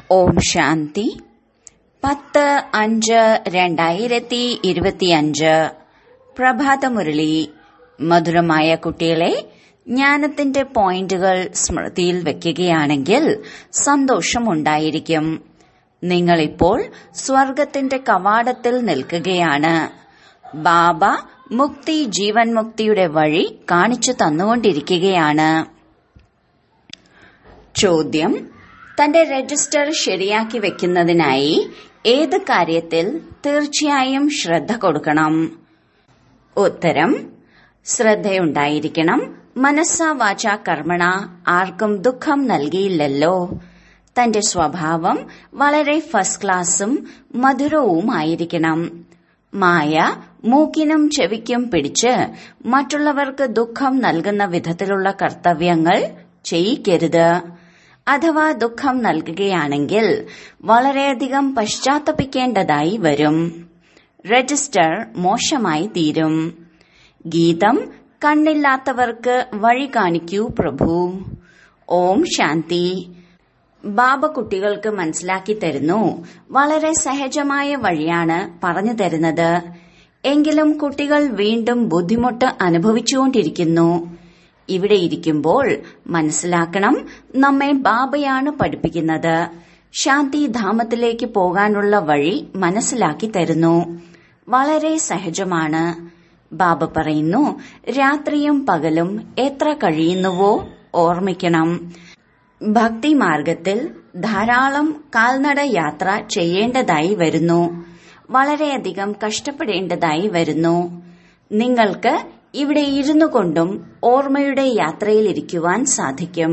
ഓം ശാന്തി പത്ത് അഞ്ച് രണ്ടായിരത്തി ഇരുപത്തിയഞ്ച് പ്രഭാതമുരളി മധുരമായ കുട്ടികളെ ജ്ഞാനത്തിന്റെ പോയിന്റുകൾ സ്മൃതിയിൽ വെക്കുകയാണെങ്കിൽ സന്തോഷമുണ്ടായിരിക്കും നിങ്ങളിപ്പോൾ സ്വർഗത്തിന്റെ കവാടത്തിൽ നിൽക്കുകയാണ് ബാബ മുക്തി ജീവൻ മുക്തിയുടെ വഴി കാണിച്ചു തന്നുകൊണ്ടിരിക്കുകയാണ് ചോദ്യം തന്റെ രജിസ്റ്റർ ശരിയാക്കി വെക്കുന്നതിനായി ഏത് കാര്യത്തിൽ തീർച്ചയായും ശ്രദ്ധ കൊടുക്കണം ഉത്തരം ശ്രദ്ധയുണ്ടായിരിക്കണം മനസ്സ വാച കർമ്മണ ആർക്കും ദുഃഖം നൽകിയില്ലല്ലോ തന്റെ സ്വഭാവം വളരെ ഫസ്റ്റ് ക്ലാസ്സും മധുരവുമായിരിക്കണം മായ മൂക്കിനും ചെവിക്കും പിടിച്ച് മറ്റുള്ളവർക്ക് ദുഃഖം നൽകുന്ന വിധത്തിലുള്ള കർത്തവ്യങ്ങൾ ചെയ്യിക്കരുത് അഥവാ ദുഃഖം നൽകുകയാണെങ്കിൽ വളരെയധികം പശ്ചാത്തപിക്കേണ്ടതായി വരും രജിസ്റ്റർ മോശമായി തീരും ഗീതം കണ്ണില്ലാത്തവർക്ക് വഴി കാണിക്കൂ പ്രഭു ഓം ശാന്തി ബാബ കുട്ടികൾക്ക് മനസ്സിലാക്കി തരുന്നു വളരെ സഹജമായ വഴിയാണ് പറഞ്ഞു തരുന്നത് എങ്കിലും കുട്ടികൾ വീണ്ടും ബുദ്ധിമുട്ട് അനുഭവിച്ചുകൊണ്ടിരിക്കുന്നു ഇവിടെ ഇരിക്കുമ്പോൾ മനസ്സിലാക്കണം നമ്മെ ബാബയാണ് പഠിപ്പിക്കുന്നത് ശാന്തിധാമത്തിലേക്ക് പോകാനുള്ള വഴി മനസ്സിലാക്കി തരുന്നു വളരെ സഹജമാണ് ബാബ പറയുന്നു രാത്രിയും പകലും എത്ര കഴിയുന്നുവോ ഓർമ്മിക്കണം ഭക്തി മാർഗത്തിൽ ധാരാളം കാൽനട യാത്ര ചെയ്യേണ്ടതായി വരുന്നു വളരെയധികം കഷ്ടപ്പെടേണ്ടതായി വരുന്നു നിങ്ങൾക്ക് ഇവിടെ ഇരുന്നു കൊണ്ടും ഓർമ്മയുടെ യാത്രയിലിരിക്കുവാൻ സാധിക്കും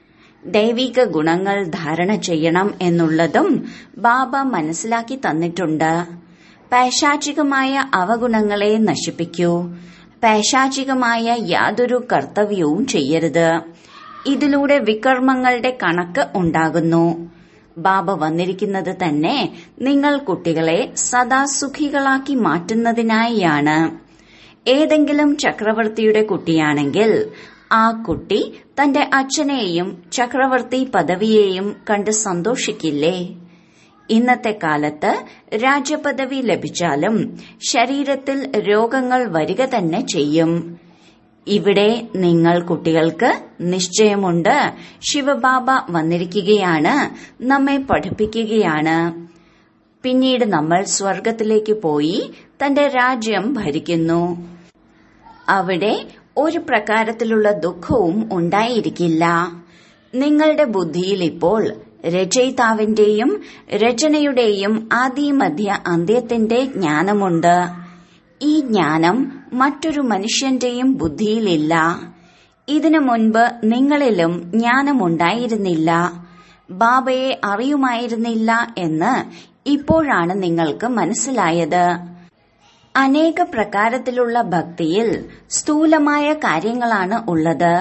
ദൈവിക ഗുണങ്ങൾ ധാരണ ചെയ്യണം എന്നുള്ളതും ബാബ മനസ്സിലാക്കി തന്നിട്ടുണ്ട് പൈശാചികമായ അവഗുണങ്ങളെ നശിപ്പിക്കൂ പൈശാചികമായ യാതൊരു കർത്തവ്യവും ചെയ്യരുത് ഇതിലൂടെ വികർമ്മങ്ങളുടെ കണക്ക് ഉണ്ടാകുന്നു ബാബ വന്നിരിക്കുന്നത് തന്നെ നിങ്ങൾ കുട്ടികളെ സദാ സുഖികളാക്കി മാറ്റുന്നതിനായാണ് ഏതെങ്കിലും ചക്രവർത്തിയുടെ കുട്ടിയാണെങ്കിൽ ആ കുട്ടി തന്റെ അച്ഛനെയും ചക്രവർത്തി പദവിയെയും കണ്ട് സന്തോഷിക്കില്ലേ ഇന്നത്തെ കാലത്ത് രാജ്യപദവി ലഭിച്ചാലും ശരീരത്തിൽ രോഗങ്ങൾ വരിക തന്നെ ചെയ്യും ഇവിടെ നിങ്ങൾ കുട്ടികൾക്ക് നിശ്ചയമുണ്ട് ശിവബാബ വന്നിരിക്കുകയാണ് നമ്മെ പഠിപ്പിക്കുകയാണ് പിന്നീട് നമ്മൾ സ്വർഗത്തിലേക്ക് പോയി തന്റെ രാജ്യം ഭരിക്കുന്നു അവിടെ ഒരു പ്രകാരത്തിലുള്ള ദുഃഖവും ഉണ്ടായിരിക്കില്ല നിങ്ങളുടെ ബുദ്ധിയിൽ ഇപ്പോൾ രചയിതാവിന്റെയും രചനയുടെയും ആദിമധ്യ അന്ത്യത്തിന്റെ ജ്ഞാനമുണ്ട് ഈ ജ്ഞാനം മറ്റൊരു മനുഷ്യന്റെയും ബുദ്ധിയിലില്ല ഇതിനു മുൻപ് നിങ്ങളിലും ജ്ഞാനമുണ്ടായിരുന്നില്ല ബാബയെ അറിയുമായിരുന്നില്ല എന്ന് ഇപ്പോഴാണ് നിങ്ങൾക്ക് മനസ്സിലായത് അനേക പ്രകാരത്തിലുള്ള ഭക്തിയിൽ സ്ഥൂലമായ കാര്യങ്ങളാണ് ഉള്ളത്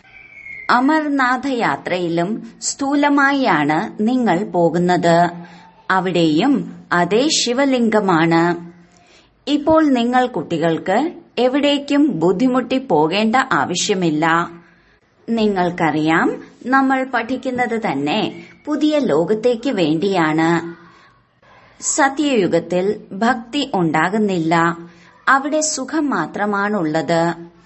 അമർനാഥ യാത്രയിലും സ്ഥൂലമായാണ് നിങ്ങൾ പോകുന്നത് അവിടെയും അതേ ശിവലിംഗമാണ് ഇപ്പോൾ നിങ്ങൾ കുട്ടികൾക്ക് എവിടേക്കും ബുദ്ധിമുട്ടി പോകേണ്ട ആവശ്യമില്ല നിങ്ങൾക്കറിയാം നമ്മൾ പഠിക്കുന്നത് തന്നെ പുതിയ ലോകത്തേക്ക് വേണ്ടിയാണ് സത്യയുഗത്തിൽ ഭക്തി ഉണ്ടാകുന്നില്ല അവിടെ സുഖം മാത്രമാണുള്ളത്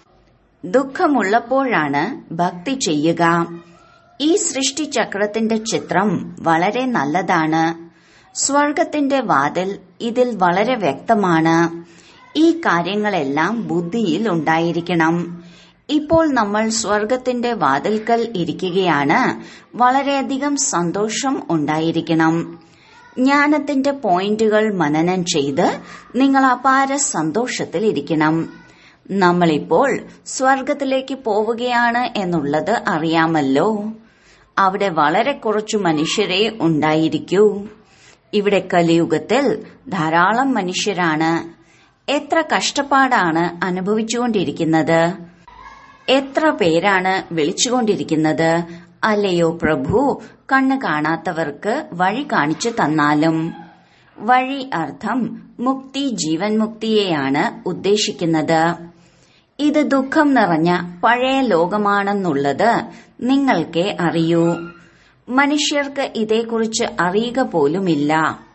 ദുഃഖമുള്ളപ്പോഴാണ് ഭക്തി ചെയ്യുക ഈ സൃഷ്ടിചക്രത്തിന്റെ ചിത്രം വളരെ നല്ലതാണ് സ്വർഗത്തിന്റെ വാതിൽ ഇതിൽ വളരെ വ്യക്തമാണ് ഈ കാര്യങ്ങളെല്ലാം ബുദ്ധിയിൽ ഉണ്ടായിരിക്കണം ഇപ്പോൾ നമ്മൾ സ്വർഗത്തിന്റെ വാതിൽക്കൽ ഇരിക്കുകയാണ് വളരെയധികം സന്തോഷം ഉണ്ടായിരിക്കണം ജ്ഞാനത്തിന്റെ പോയിന്റുകൾ മനനം ചെയ്ത് നിങ്ങൾ അപാര സന്തോഷത്തിൽ ഇരിക്കണം നമ്മളിപ്പോൾ സ്വർഗത്തിലേക്ക് പോവുകയാണ് എന്നുള്ളത് അറിയാമല്ലോ അവിടെ വളരെ കുറച്ചു മനുഷ്യരെ ഉണ്ടായിരിക്കൂ ഇവിടെ കലിയുഗത്തിൽ ധാരാളം മനുഷ്യരാണ് എത്ര കഷ്ടപ്പാടാണ് അനുഭവിച്ചുകൊണ്ടിരിക്കുന്നത് എത്ര പേരാണ് വിളിച്ചുകൊണ്ടിരിക്കുന്നത് അല്ലയോ പ്രഭു കണ്ണ് കാണാത്തവർക്ക് വഴി കാണിച്ചു തന്നാലും വഴി അർത്ഥം മുക്തി ജീവൻ മുക്തിയെയാണ് ഉദ്ദേശിക്കുന്നത് ഇത് ദുഃഖം നിറഞ്ഞ പഴയ ലോകമാണെന്നുള്ളത് നിങ്ങൾക്കേ അറിയൂ മനുഷ്യർക്ക് ഇതേക്കുറിച്ച് അറിയുക പോലുമില്ല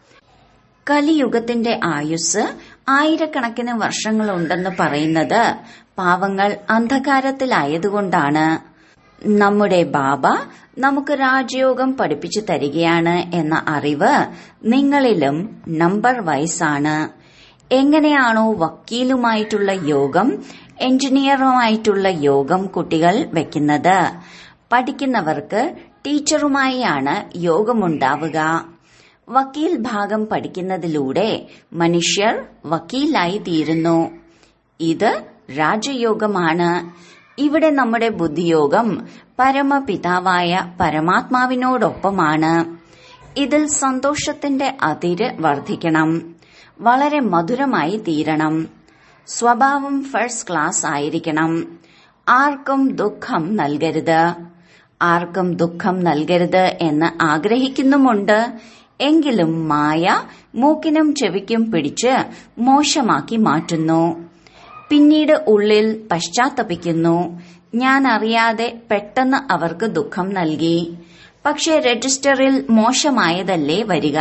കലിയുഗത്തിന്റെ ആയുസ് ആയിരക്കണക്കിന് വർഷങ്ങളുണ്ടെന്ന് പറയുന്നത് പാവങ്ങൾ അന്ധകാരത്തിലായതുകൊണ്ടാണ് നമ്മുടെ ബാബ നമുക്ക് രാജയോഗം പഠിപ്പിച്ചു തരികയാണ് എന്ന അറിവ് നിങ്ങളിലും നമ്പർ വൈസാണ് എങ്ങനെയാണോ വക്കീലുമായിട്ടുള്ള യോഗം എഞ്ചിനീയറുമായിട്ടുള്ള യോഗം കുട്ടികൾ വെക്കുന്നത് പഠിക്കുന്നവർക്ക് ടീച്ചറുമായാണ് യോഗമുണ്ടാവുക വക്കീൽ ഭാഗം പഠിക്കുന്നതിലൂടെ മനുഷ്യർ വക്കീലായി തീരുന്നു ഇത് രാജയോഗമാണ് ഇവിടെ നമ്മുടെ ബുദ്ധിയോഗം പരമപിതാവായ പരമാത്മാവിനോടൊപ്പമാണ് ഇതിൽ സന്തോഷത്തിന്റെ അതിര് വർദ്ധിക്കണം വളരെ മധുരമായി തീരണം സ്വഭാവം ഫസ്റ്റ് ക്ലാസ് ആയിരിക്കണം ആർക്കും ദുഃഖം നൽകരുത് ആർക്കും ദുഃഖം നൽകരുത് എന്ന് ആഗ്രഹിക്കുന്നുമുണ്ട് എങ്കിലും മായ മൂക്കിനും ചെവിക്കും പിടിച്ച് മോശമാക്കി മാറ്റുന്നു പിന്നീട് ഉള്ളിൽ പശ്ചാത്തപിക്കുന്നു ഞാൻ അറിയാതെ പെട്ടെന്ന് അവർക്ക് ദുഃഖം നൽകി പക്ഷെ രജിസ്റ്ററിൽ മോശമായതല്ലേ വരിക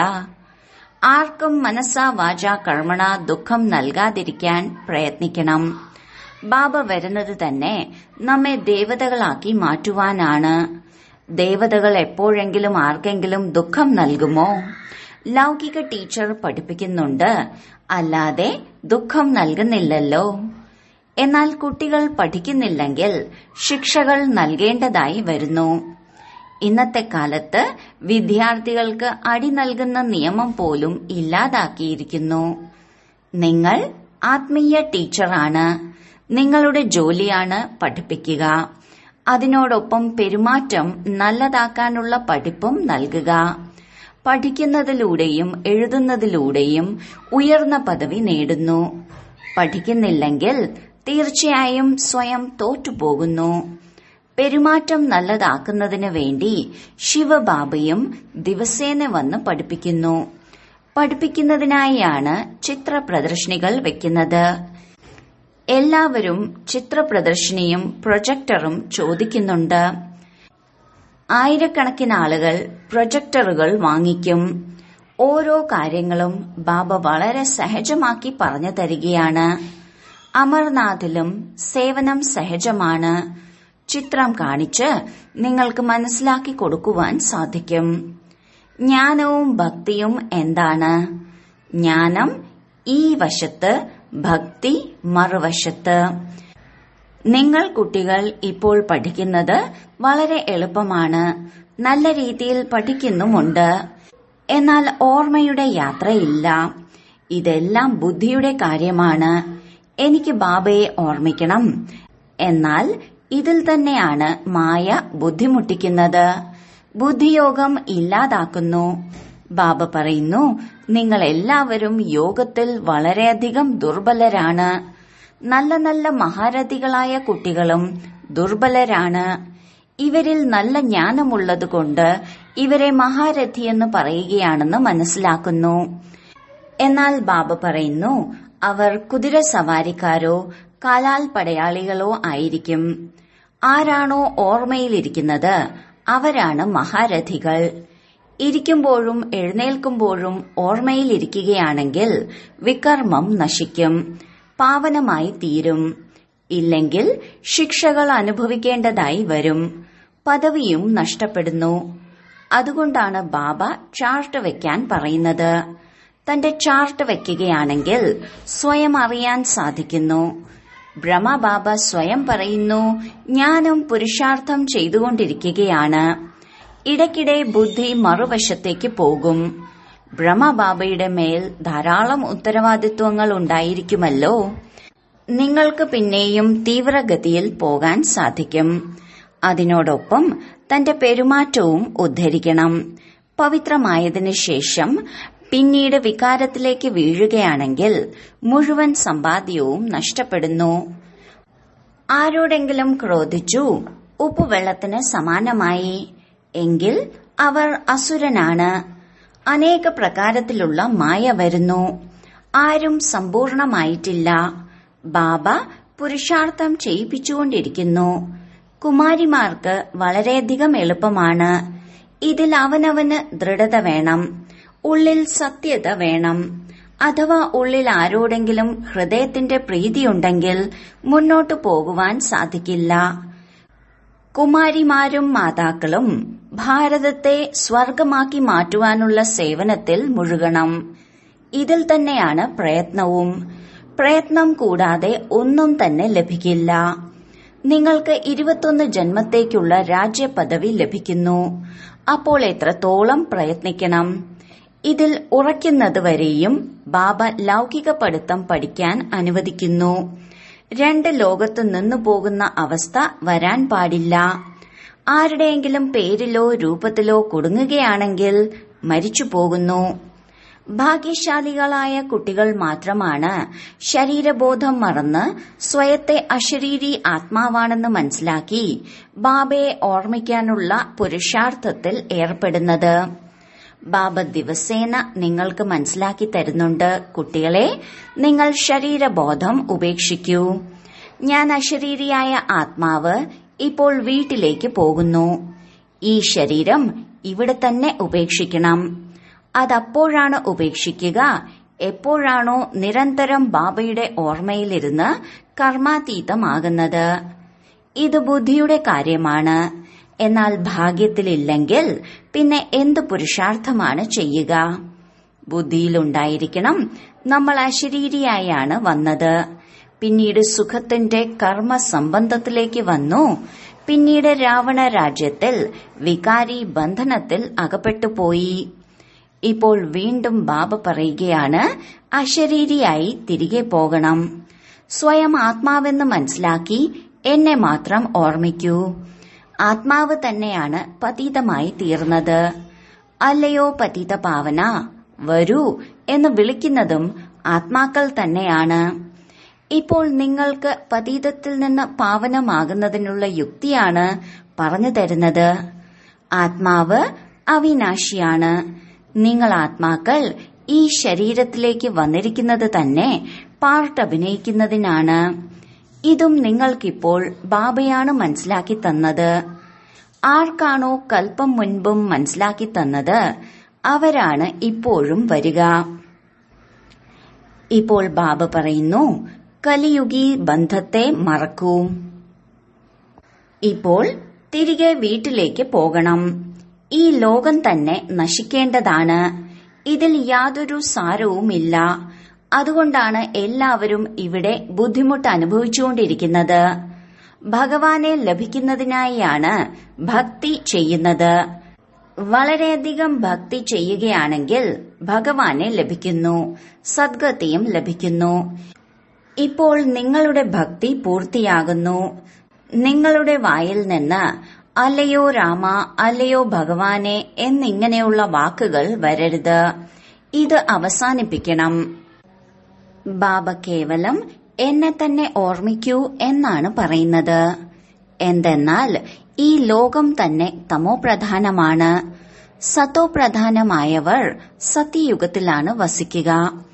ആർക്കും മനസ്സാ വാച കർമ്മണ ദുഃഖം നൽകാതിരിക്കാൻ പ്രയത്നിക്കണം ബാബ വരുന്നത് തന്നെ നമ്മെ ദേവതകളാക്കി മാറ്റുവാനാണ് ദേവതകൾ എപ്പോഴെങ്കിലും ആർക്കെങ്കിലും ദുഃഖം നൽകുമോ ലൗകിക ടീച്ചർ പഠിപ്പിക്കുന്നുണ്ട് അല്ലാതെ ദുഃഖം നൽകുന്നില്ലല്ലോ എന്നാൽ കുട്ടികൾ പഠിക്കുന്നില്ലെങ്കിൽ ശിക്ഷകൾ നൽകേണ്ടതായി വരുന്നു ഇന്നത്തെ കാലത്ത് വിദ്യാർത്ഥികൾക്ക് അടി നൽകുന്ന നിയമം പോലും ഇല്ലാതാക്കിയിരിക്കുന്നു നിങ്ങൾ ആത്മീയ ടീച്ചറാണ് നിങ്ങളുടെ ജോലിയാണ് പഠിപ്പിക്കുക അതിനോടൊപ്പം പെരുമാറ്റം നല്ലതാക്കാനുള്ള പഠിപ്പും നൽകുക പഠിക്കുന്നതിലൂടെയും എഴുതുന്നതിലൂടെയും ഉയർന്ന പദവി നേടുന്നു പഠിക്കുന്നില്ലെങ്കിൽ തീർച്ചയായും സ്വയം തോറ്റുപോകുന്നു പെരുമാറ്റം നല്ലതാക്കുന്നതിന് വേണ്ടി ശിവബാബയും ദിവസേന വന്ന് പഠിപ്പിക്കുന്നു പഠിപ്പിക്കുന്നതിനായാണ് ചിത്ര പ്രദർശനികൾ വെക്കുന്നത് എല്ലാവരും ചിത്ര പ്രദർശനിയും പ്രൊജക്ടറും ചോദിക്കുന്നുണ്ട് ആയിരക്കണക്കിന് ആളുകൾ പ്രൊജക്ടറുകൾ വാങ്ങിക്കും ഓരോ കാര്യങ്ങളും ബാബ വളരെ സഹജമാക്കി പറഞ്ഞു തരികയാണ് അമർനാഥിലും സേവനം സഹജമാണ് ചിത്രം കാണിച്ച് നിങ്ങൾക്ക് മനസ്സിലാക്കി കൊടുക്കുവാൻ സാധിക്കും ജ്ഞാനവും ഭക്തിയും എന്താണ് ജ്ഞാനം ഈ വശത്ത് ഭക്തി മറുവശത്ത് നിങ്ങൾ കുട്ടികൾ ഇപ്പോൾ പഠിക്കുന്നത് വളരെ എളുപ്പമാണ് നല്ല രീതിയിൽ പഠിക്കുന്നുമുണ്ട് എന്നാൽ ഓർമ്മയുടെ യാത്രയില്ല ഇതെല്ലാം ബുദ്ധിയുടെ കാര്യമാണ് എനിക്ക് ബാബയെ ഓർമ്മിക്കണം എന്നാൽ ഇതിൽ തന്നെയാണ് മായ ബുദ്ധിമുട്ടിക്കുന്നത് ബുദ്ധിയോഗം ഇല്ലാതാക്കുന്നു ബാബ പറയുന്നു നിങ്ങൾ എല്ലാവരും യോഗത്തിൽ വളരെയധികം ദുർബലരാണ് നല്ല നല്ല മഹാരഥികളായ കുട്ടികളും ദുർബലരാണ് ഇവരിൽ നല്ല ജ്ഞാനമുള്ളതുകൊണ്ട് ഇവരെ മഹാരഥി എന്ന് പറയുകയാണെന്ന് മനസ്സിലാക്കുന്നു എന്നാൽ ബാബ പറയുന്നു അവർ കുതിര സവാരിക്കാരോ കാലാൽ പടയാളികളോ ആയിരിക്കും ആരാണോ ഓർമ്മയിലിരിക്കുന്നത് അവരാണ് മഹാരഥികൾ ഇരിക്കുമ്പോഴും എഴുന്നേൽക്കുമ്പോഴും ഓർമ്മയിലിരിക്കുകയാണെങ്കിൽ വികർമ്മം നശിക്കും പാവനമായി തീരും ഇല്ലെങ്കിൽ ശിക്ഷകൾ അനുഭവിക്കേണ്ടതായി വരും പദവിയും നഷ്ടപ്പെടുന്നു അതുകൊണ്ടാണ് ബാബ ചാർട്ട് വെക്കാൻ പറയുന്നത് തന്റെ ചാർട്ട് വെക്കുകയാണെങ്കിൽ സ്വയം അറിയാൻ സാധിക്കുന്നു ബ്രഹ്മബാബ സ്വയം പറയുന്നു ഞാനും പുരുഷാർത്ഥം ചെയ്തുകൊണ്ടിരിക്കുകയാണ് ഇടയ്ക്കിടെ ബുദ്ധി മറുവശത്തേക്ക് പോകും ബ്രഹ്മബാബയുടെ മേൽ ധാരാളം ഉത്തരവാദിത്വങ്ങൾ ഉണ്ടായിരിക്കുമല്ലോ നിങ്ങൾക്ക് പിന്നെയും തീവ്രഗതിയിൽ പോകാൻ സാധിക്കും അതിനോടൊപ്പം തന്റെ പെരുമാറ്റവും ഉദ്ധരിക്കണം പവിത്രമായതിനു ശേഷം പിന്നീട് വികാരത്തിലേക്ക് വീഴുകയാണെങ്കിൽ മുഴുവൻ സമ്പാദ്യവും നഷ്ടപ്പെടുന്നു ആരോടെങ്കിലും ക്രോധിച്ചു ഉപ്പുവെള്ളത്തിന് സമാനമായി എങ്കിൽ അവർ അസുരനാണ് അനേക പ്രകാരത്തിലുള്ള മായ വരുന്നു ആരും സമ്പൂർണമായിട്ടില്ല ബാബ പുരുഷാർത്ഥം ചെയ്യിപ്പിച്ചുകൊണ്ടിരിക്കുന്നു കുമാരിമാർക്ക് വളരെയധികം എളുപ്പമാണ് ഇതിൽ അവനവന് ദൃഢത വേണം ഉള്ളിൽ സത്യത വേണം അഥവാ ഉള്ളിൽ ആരോടെങ്കിലും ഹൃദയത്തിന്റെ പ്രീതിയുണ്ടെങ്കിൽ മുന്നോട്ടു പോകുവാൻ സാധിക്കില്ല കുമാരിമാരും മാതാക്കളും ഭാരതത്തെ സ്വർഗമാക്കി മാറ്റുവാനുള്ള സേവനത്തിൽ മുഴുകണം ഇതിൽ തന്നെയാണ് പ്രയത്നവും പ്രയത്നം കൂടാതെ ഒന്നും തന്നെ ലഭിക്കില്ല നിങ്ങൾക്ക് ഇരുപത്തൊന്ന് ജന്മത്തേക്കുള്ള രാജ്യപദവി ലഭിക്കുന്നു അപ്പോൾ എത്രത്തോളം പ്രയത്നിക്കണം ഇതിൽ ഉറയ്ക്കുന്നതുവരെയും ബാബ ലൗകിക പഠിത്തം പഠിക്കാൻ അനുവദിക്കുന്നു രണ്ട് ലോകത്ത് നിന്നു പോകുന്ന അവസ്ഥ വരാൻ പാടില്ല ആരുടെയെങ്കിലും പേരിലോ രൂപത്തിലോ കുടുങ്ങുകയാണെങ്കിൽ മരിച്ചു പോകുന്നു ഭാഗ്യശാലികളായ കുട്ടികൾ മാത്രമാണ് ശരീരബോധം മറന്ന് സ്വയത്തെ അശരീരി ആത്മാവാണെന്ന് മനസ്സിലാക്കി ബാബയെ ഓർമ്മിക്കാനുള്ള പുരുഷാർത്ഥത്തിൽ ഏർപ്പെടുന്നത് ബാബ ദിവസേന നിങ്ങൾക്ക് മനസ്സിലാക്കി തരുന്നുണ്ട് കുട്ടികളെ നിങ്ങൾ ശരീരബോധം ഉപേക്ഷിക്കൂ ഞാൻ അശരീരിയായ ആത്മാവ് ഇപ്പോൾ വീട്ടിലേക്ക് പോകുന്നു ഈ ശരീരം ഇവിടെ തന്നെ ഉപേക്ഷിക്കണം അതപ്പോഴാണ് ഉപേക്ഷിക്കുക എപ്പോഴാണോ നിരന്തരം ബാബയുടെ ഓർമ്മയിലിരുന്ന് കർമാതീതമാകുന്നത് ഇത് ബുദ്ധിയുടെ കാര്യമാണ് എന്നാൽ ഭാഗ്യത്തിലില്ലെങ്കിൽ പിന്നെ എന്ത് പുരുഷാർത്ഥമാണ് ചെയ്യുക ബുദ്ധിയിലുണ്ടായിരിക്കണം നമ്മൾ അശരീരിയായാണ് വന്നത് പിന്നീട് സുഖത്തിന്റെ കർമ്മ സംബന്ധത്തിലേക്ക് വന്നു പിന്നീട് രാവണ രാജ്യത്തിൽ വികാരി ബന്ധനത്തിൽ അകപ്പെട്ടുപോയി ഇപ്പോൾ വീണ്ടും ബാബ പറയുകയാണ് അശരീരിയായി തിരികെ പോകണം സ്വയം ആത്മാവെന്ന് മനസ്സിലാക്കി എന്നെ മാത്രം ഓർമ്മിക്കൂ ആത്മാവ് തന്നെയാണ് പതീതമായി തീർന്നത് അല്ലയോ പതീത പാവന വരൂ എന്ന് വിളിക്കുന്നതും ആത്മാക്കൾ തന്നെയാണ് ഇപ്പോൾ നിങ്ങൾക്ക് പതീതത്തിൽ നിന്ന് പാവനമാകുന്നതിനുള്ള യുക്തിയാണ് പറഞ്ഞു തരുന്നത് ആത്മാവ് അവിനാശിയാണ് നിങ്ങൾ ആത്മാക്കൾ ഈ ശരീരത്തിലേക്ക് വന്നിരിക്കുന്നത് തന്നെ പാർട്ട് അഭിനയിക്കുന്നതിനാണ് ഇതും നിങ്ങൾക്കിപ്പോൾ ബാബയാണ് മനസ്സിലാക്കി തന്നത് ആർക്കാണോ കൽപ്പം മുൻപും മനസ്സിലാക്കി തന്നത് അവരാണ് ഇപ്പോഴും വരിക ഇപ്പോൾ ബാബ പറയുന്നു കലിയുഗി ബന്ധത്തെ മറക്കൂ ഇപ്പോൾ തിരികെ വീട്ടിലേക്ക് പോകണം ഈ ലോകം തന്നെ നശിക്കേണ്ടതാണ് ഇതിൽ യാതൊരു സാരവുമില്ല അതുകൊണ്ടാണ് എല്ലാവരും ഇവിടെ ബുദ്ധിമുട്ട് അനുഭവിച്ചുകൊണ്ടിരിക്കുന്നത് ഭഗവാനെ ലഭിക്കുന്നതിനായാണ് ഭക്തി ചെയ്യുന്നത് വളരെയധികം ഭക്തി ചെയ്യുകയാണെങ്കിൽ ഭഗവാനെ ലഭിക്കുന്നു സദ്ഗതിയും ലഭിക്കുന്നു ഇപ്പോൾ നിങ്ങളുടെ ഭക്തി പൂർത്തിയാകുന്നു നിങ്ങളുടെ വായിൽ നിന്ന് അല്ലയോ രാമ അല്ലയോ ഭഗവാനെ എന്നിങ്ങനെയുള്ള വാക്കുകൾ വരരുത് ഇത് അവസാനിപ്പിക്കണം ബാബ കേവലം എന്നെ തന്നെ ഓർമ്മിക്കൂ എന്നാണ് പറയുന്നത് എന്തെന്നാൽ ഈ ലോകം തന്നെ തമോപ്രധാനമാണ് സതോപ്രധാനമായവർ സത്യയുഗത്തിലാണ് വസിക്കുക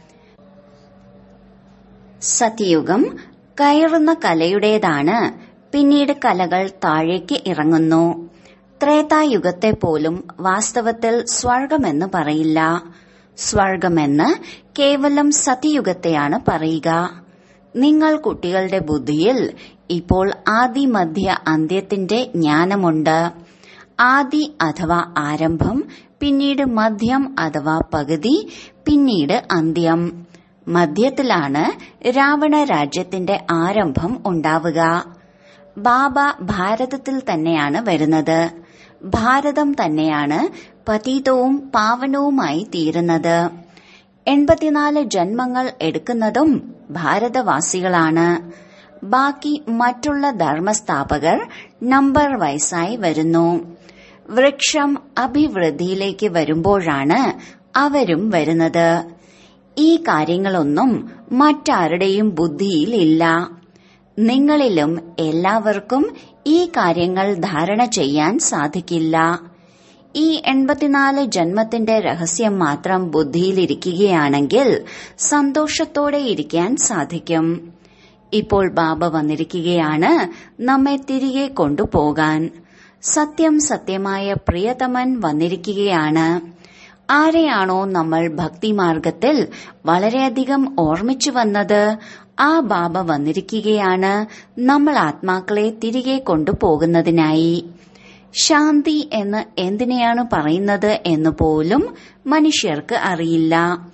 സത്യയുഗം കയറുന്ന കലയുടേതാണ് പിന്നീട് കലകൾ താഴേക്ക് ഇറങ്ങുന്നു ത്രേതായുഗത്തെ പോലും വാസ്തവത്തിൽ സ്വർഗമെന്ന് പറയില്ല സ്വർഗമെന്ന് കേവലം സത്യയുഗത്തെയാണ് പറയുക നിങ്ങൾ കുട്ടികളുടെ ബുദ്ധിയിൽ ഇപ്പോൾ ആദി മധ്യ അന്ത്യത്തിന്റെ ജ്ഞാനമുണ്ട് ആദി അഥവാ ആരംഭം പിന്നീട് മധ്യം അഥവാ പകുതി പിന്നീട് അന്ത്യം മധ്യത്തിലാണ് രാവണ രാജ്യത്തിന്റെ ആരംഭം ഉണ്ടാവുക ബാബ ഭാരതത്തിൽ തന്നെയാണ് വരുന്നത് ഭാരതം തന്നെയാണ് പതീതവും പാവനവുമായി തീരുന്നത് എൺപത്തിനാല് ജന്മങ്ങൾ എടുക്കുന്നതും ഭാരതവാസികളാണ് ബാക്കി മറ്റുള്ള ധർമ്മസ്ഥാപകർ നമ്പർ വയസ്സായി വരുന്നു വൃക്ഷം അഭിവൃദ്ധിയിലേക്ക് വരുമ്പോഴാണ് അവരും വരുന്നത് ഈ കാര്യങ്ങളൊന്നും മറ്റാരുടെയും ബുദ്ധിയിൽ ഇല്ല നിങ്ങളിലും എല്ലാവർക്കും ഈ കാര്യങ്ങൾ ധാരണ ചെയ്യാൻ സാധിക്കില്ല ഈ എൺപത്തിനാല് ജന്മത്തിന്റെ രഹസ്യം മാത്രം ബുദ്ധിയിലിരിക്കുകയാണെങ്കിൽ സന്തോഷത്തോടെ ഇരിക്കാൻ സാധിക്കും ഇപ്പോൾ ബാബ വന്നിരിക്കുകയാണ് നമ്മെ തിരികെ കൊണ്ടുപോകാൻ സത്യം സത്യമായ പ്രിയതമൻ വന്നിരിക്കുകയാണ് ആരെയാണോ നമ്മൾ ഭക്തിമാർഗത്തിൽ വളരെയധികം ഓർമ്മിച്ചു വന്നത് ആ ബാബ വന്നിരിക്കുകയാണ് നമ്മൾ ആത്മാക്കളെ തിരികെ കൊണ്ടുപോകുന്നതിനായി ശാന്തി എന്ന് എന്തിനെയാണ് പറയുന്നത് എന്ന് പോലും മനുഷ്യർക്ക് അറിയില്ല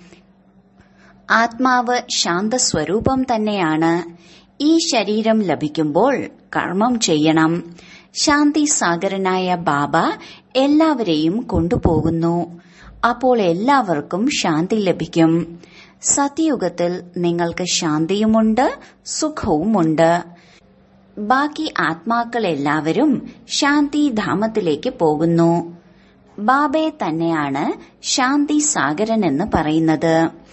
ആത്മാവ് ശാന്തസ്വരൂപം തന്നെയാണ് ഈ ശരീരം ലഭിക്കുമ്പോൾ കർമ്മം ചെയ്യണം ശാന്തി സാഗരനായ ബാബ എല്ലാവരെയും കൊണ്ടുപോകുന്നു അപ്പോൾ എല്ലാവർക്കും ശാന്തി ലഭിക്കും സത്യയുഗത്തിൽ നിങ്ങൾക്ക് ശാന്തിയുമുണ്ട് സുഖവുമുണ്ട് ബാക്കി ആത്മാക്കൾ എല്ലാവരും ശാന്തിധാമത്തിലേക്ക് പോകുന്നു ബാബയെ തന്നെയാണ് ശാന്തി സാഗരൻ എന്ന് പറയുന്നത്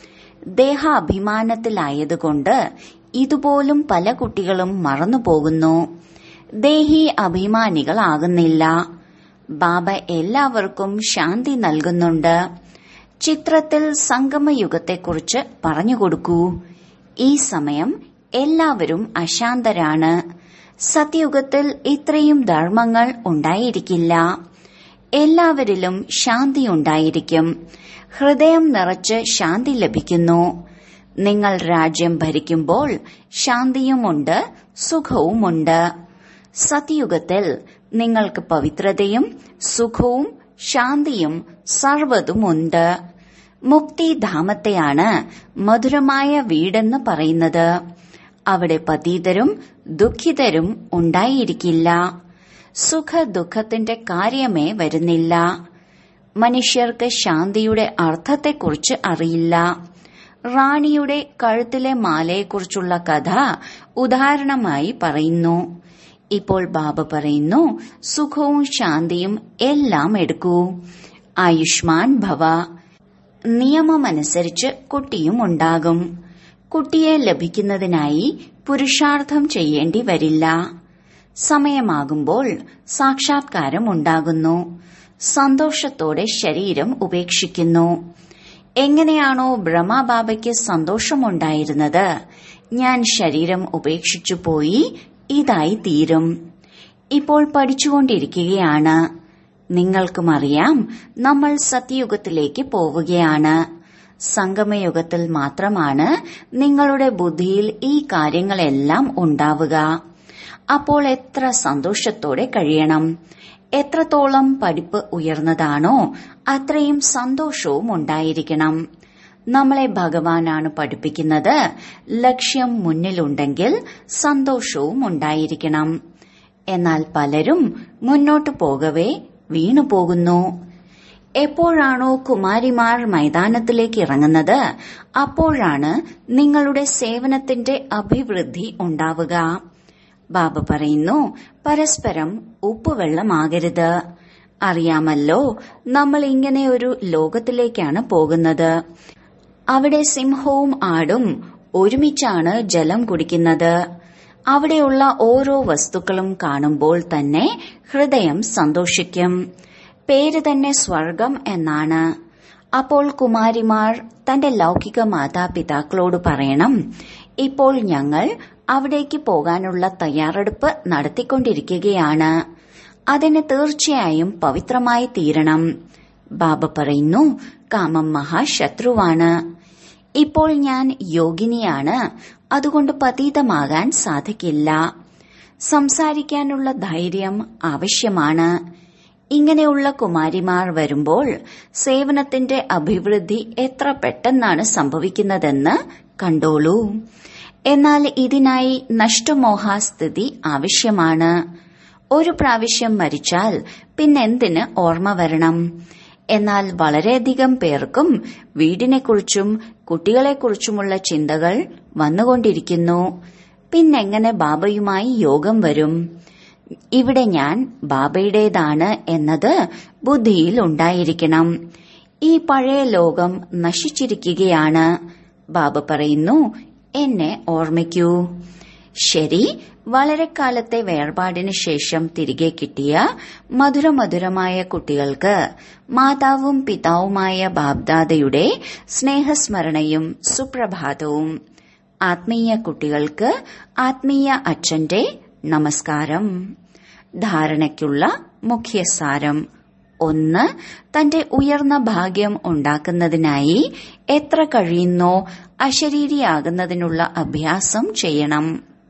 ദേഹാഭിമാനത്തിലായതുകൊണ്ട് ഇതുപോലും പല കുട്ടികളും മറന്നുപോകുന്നു ദേഹി അഭിമാനികളാകുന്നില്ല ബാബ എല്ലാവർക്കും ശാന്തി നൽകുന്നുണ്ട് ചിത്രത്തിൽ സംഗമയുഗത്തെക്കുറിച്ച് പറഞ്ഞുകൊടുക്കൂ ഈ സമയം എല്ലാവരും അശാന്തരാണ് സത്യയുഗത്തിൽ ഇത്രയും ധർമ്മങ്ങൾ ഉണ്ടായിരിക്കില്ല എല്ലാവരിലും ശാന്തി ഉണ്ടായിരിക്കും ഹൃദയം നിറച്ച് ശാന്തി ലഭിക്കുന്നു നിങ്ങൾ രാജ്യം ഭരിക്കുമ്പോൾ ശാന്തിയുമുണ്ട് സുഖവുമുണ്ട് സത്യയുഗത്തിൽ നിങ്ങൾക്ക് പവിത്രതയും സുഖവും ശാന്തിയും സർവതുമുണ്ട് മുക്തിധാമത്തെയാണ് മധുരമായ വീടെന്ന് പറയുന്നത് അവിടെ പതീതരും ദുഃഖിതരും ഉണ്ടായിരിക്കില്ല സുഖ ദുഃഖത്തിന്റെ കാര്യമേ വരുന്നില്ല മനുഷ്യർക്ക് ശാന്തിയുടെ അർത്ഥത്തെക്കുറിച്ച് അറിയില്ല റാണിയുടെ കഴുത്തിലെ മാലയെക്കുറിച്ചുള്ള കഥ ഉദാഹരണമായി പറയുന്നു ഇപ്പോൾ ബാബ പറയുന്നു സുഖവും ശാന്തിയും എല്ലാം എടുക്കൂ ആയുഷ്മാൻ ഭവ നിയമമനുസരിച്ച് കുട്ടിയും ഉണ്ടാകും കുട്ടിയെ ലഭിക്കുന്നതിനായി പുരുഷാർത്ഥം ചെയ്യേണ്ടി വരില്ല സമയമാകുമ്പോൾ സാക്ഷാത്കാരം ഉണ്ടാകുന്നു സന്തോഷത്തോടെ ശരീരം ഉപേക്ഷിക്കുന്നു എങ്ങനെയാണോ ബ്രഹ്മബാബയ്ക്ക് സന്തോഷമുണ്ടായിരുന്നത് ഞാൻ ശരീരം ഉപേക്ഷിച്ചു പോയി ഇതായി തീരും ഇപ്പോൾ പഠിച്ചുകൊണ്ടിരിക്കുകയാണ് നിങ്ങൾക്കും അറിയാം നമ്മൾ സത്യയുഗത്തിലേക്ക് പോവുകയാണ് സംഗമയുഗത്തിൽ മാത്രമാണ് നിങ്ങളുടെ ബുദ്ധിയിൽ ഈ കാര്യങ്ങളെല്ലാം ഉണ്ടാവുക അപ്പോൾ എത്ര സന്തോഷത്തോടെ കഴിയണം എത്രത്തോളം പഠിപ്പ് ഉയർന്നതാണോ അത്രയും സന്തോഷവും ഉണ്ടായിരിക്കണം നമ്മളെ ഭഗവാനാണ് പഠിപ്പിക്കുന്നത് ലക്ഷ്യം മുന്നിലുണ്ടെങ്കിൽ സന്തോഷവും ഉണ്ടായിരിക്കണം എന്നാൽ പലരും മുന്നോട്ടു പോകവേ വീണുപോകുന്നു എപ്പോഴാണോ കുമാരിമാർ മൈതാനത്തിലേക്ക് ഇറങ്ങുന്നത് അപ്പോഴാണ് നിങ്ങളുടെ സേവനത്തിന്റെ അഭിവൃദ്ധി ഉണ്ടാവുക ബാബ പറയുന്നു പരസ്പരം ഉപ്പുവെള്ളമാകരുത് അറിയാമല്ലോ നമ്മൾ ഇങ്ങനെ ഒരു ലോകത്തിലേക്കാണ് പോകുന്നത് അവിടെ സിംഹവും ആടും ഒരുമിച്ചാണ് ജലം കുടിക്കുന്നത് അവിടെയുള്ള ഓരോ വസ്തുക്കളും കാണുമ്പോൾ തന്നെ ഹൃദയം സന്തോഷിക്കും പേര് തന്നെ സ്വർഗം എന്നാണ് അപ്പോൾ കുമാരിമാർ തന്റെ ലൗകിക മാതാപിതാക്കളോട് പറയണം ഇപ്പോൾ ഞങ്ങൾ അവിടേക്ക് പോകാനുള്ള തയ്യാറെടുപ്പ് നടത്തിക്കൊണ്ടിരിക്കുകയാണ് അതിന് തീർച്ചയായും പവിത്രമായി തീരണം ബാബ പറയുന്നു കാമം മഹാശത്രുവാണ് ഇപ്പോൾ ഞാൻ യോഗിനിയാണ് അതുകൊണ്ട് പതീതമാകാൻ സാധിക്കില്ല സംസാരിക്കാനുള്ള ധൈര്യം ആവശ്യമാണ് ഇങ്ങനെയുള്ള കുമാരിമാർ വരുമ്പോൾ സേവനത്തിന്റെ അഭിവൃദ്ധി എത്ര പെട്ടെന്നാണ് സംഭവിക്കുന്നതെന്ന് കണ്ടോളൂ എന്നാൽ ഇതിനായി നഷ്ടമോഹാസ്ഥിതി ആവശ്യമാണ് ഒരു പ്രാവശ്യം മരിച്ചാൽ പിന്നെന്തിന് ഓർമ്മ വരണം എന്നാൽ വളരെയധികം പേർക്കും വീടിനെക്കുറിച്ചും കുട്ടികളെക്കുറിച്ചുമുള്ള ചിന്തകൾ വന്നുകൊണ്ടിരിക്കുന്നു പിന്നെങ്ങനെ ബാബയുമായി യോഗം വരും ഇവിടെ ഞാൻ ബാബയുടേതാണ് എന്നത് ബുദ്ധിയിൽ ഉണ്ടായിരിക്കണം ഈ പഴയ ലോകം നശിച്ചിരിക്കുകയാണ് ബാബ പറയുന്നു എന്നെ ഓർമ്മിക്കൂ ശരി വളരെ കാലത്തെ വേർപാടിന് ശേഷം തിരികെ കിട്ടിയ മധുരമധുരമായ കുട്ടികൾക്ക് മാതാവും പിതാവുമായ ബാബ്ദാദയുടെ സ്നേഹസ്മരണയും സുപ്രഭാതവും ആത്മീയ കുട്ടികൾക്ക് ആത്മീയ അച്ഛന്റെ നമസ്കാരം ധാരണയ്ക്കുള്ള മുഖ്യസാരം ഒന്ന് തന്റെ ഉയർന്ന ഭാഗ്യം ഉണ്ടാക്കുന്നതിനായി എത്ര കഴിയുന്നോ അശരീരിയാകുന്നതിനുള്ള അഭ്യാസം ചെയ്യണം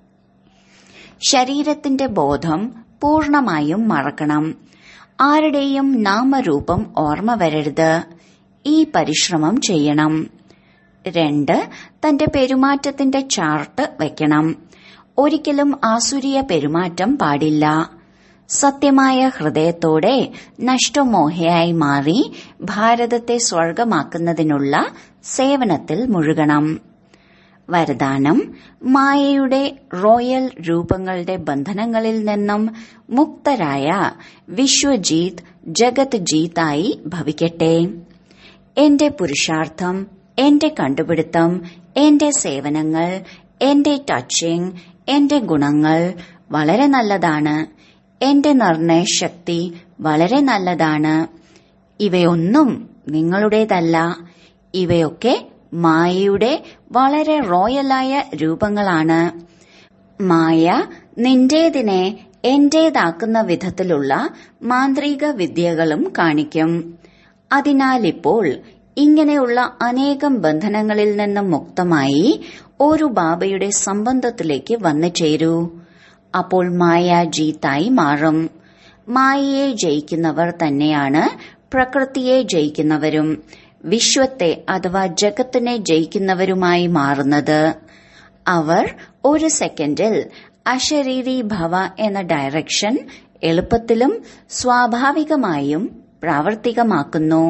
ശരീരത്തിന്റെ ബോധം പൂർണമായും മറക്കണം ആരുടെയും നാമരൂപം ഓർമ്മ വരരുത് ഈ പരിശ്രമം ചെയ്യണം രണ്ട് തന്റെ പെരുമാറ്റത്തിന്റെ ചാർട്ട് വെക്കണം ഒരിക്കലും ആസുരിയ പെരുമാറ്റം പാടില്ല സത്യമായ ഹൃദയത്തോടെ നഷ്ടമോഹയായി മാറി ഭാരതത്തെ സ്വർഗമാക്കുന്നതിനുള്ള സേവനത്തിൽ മുഴുകണം വരദാനം മായയുടെ റോയൽ രൂപങ്ങളുടെ ബന്ധനങ്ങളിൽ നിന്നും മുക്തരായ വിശ്വജീത് ജഗത് ജീത്തായി ഭവിക്കട്ടെ എന്റെ പുരുഷാർത്ഥം എന്റെ കണ്ടുപിടുത്തം എന്റെ സേവനങ്ങൾ എന്റെ ടച്ചിങ് എന്റെ ഗുണങ്ങൾ വളരെ നല്ലതാണ് എന്റെ നിർണയശക്തി വളരെ നല്ലതാണ് ഇവയൊന്നും നിങ്ങളുടേതല്ല ഇവയൊക്കെ മായയുടെ വളരെ റോയലായ രൂപങ്ങളാണ് മായ നിന്റേതിനെ എന്റേതാക്കുന്ന വിധത്തിലുള്ള മാന്ത്രിക വിദ്യകളും കാണിക്കും അതിനാൽ ഇപ്പോൾ ഇങ്ങനെയുള്ള അനേകം ബന്ധനങ്ങളിൽ നിന്നും മുക്തമായി ഒരു ബാബയുടെ സംബന്ധത്തിലേക്ക് വന്നു ചേരൂ അപ്പോൾ മായ ജീത്തായി മാറും മായയെ ജയിക്കുന്നവർ തന്നെയാണ് പ്രകൃതിയെ ജയിക്കുന്നവരും വിശ്വത്തെ അഥവാ ജഗത്തിനെ ജയിക്കുന്നവരുമായി മാറുന്നത് അവർ ഒരു സെക്കൻഡിൽ അശരീരി ഭവ എന്ന ഡയറക്ഷൻ എളുപ്പത്തിലും സ്വാഭാവികമായും പ്രാവർത്തികമാക്കുന്നു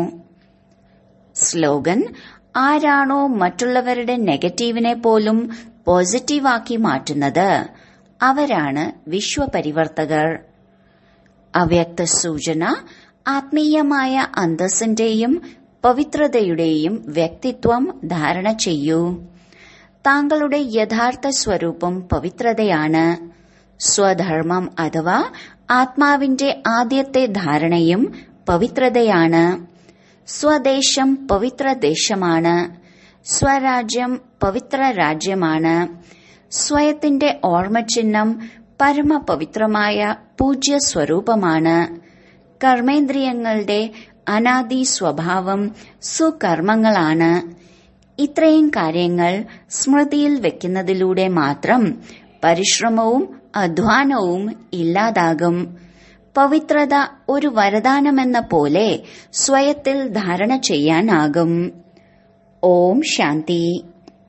സ്ലോഗൻ ആരാണോ മറ്റുള്ളവരുടെ നെഗറ്റീവിനെ പോലും പോസിറ്റീവാക്കി മാറ്റുന്നത് അവരാണ് വിശ്വപരിവർത്തകർ അവ്യക്ത സൂചന ആത്മീയമായ അന്തസ്സിന്റെയും പവിത്രതയുടെയും വ്യക്തിത്വം ധാരണ ചെയ്യൂ താങ്കളുടെ യഥാർത്ഥ സ്വരൂപം പവിത്രതയാണ് സ്വധർമ്മം അഥവാ ആത്മാവിന്റെ ആദ്യത്തെ ധാരണയും പവിത്രതയാണ് സ്വദേശം പവിത്ര ദേശമാണ് സ്വരാജ്യം പവിത്ര രാജ്യമാണ് സ്വയത്തിന്റെ ഓർമ്മചിഹ്നം പരമപവിത്രമായ പൂജ്യ സ്വരൂപമാണ് കർമ്മേന്ദ്രിയങ്ങളുടെ അനാദി സ്വഭാവം സുകർമ്മങ്ങളാണ് ഇത്രയും കാര്യങ്ങൾ സ്മൃതിയിൽ വെക്കുന്നതിലൂടെ മാത്രം പരിശ്രമവും അധ്വാനവും ഇല്ലാതാകും പവിത്രത ഒരു വരദാനമെന്ന പോലെ സ്വയത്തിൽ ധാരണ ചെയ്യാനാകും ഓം ശാന്തി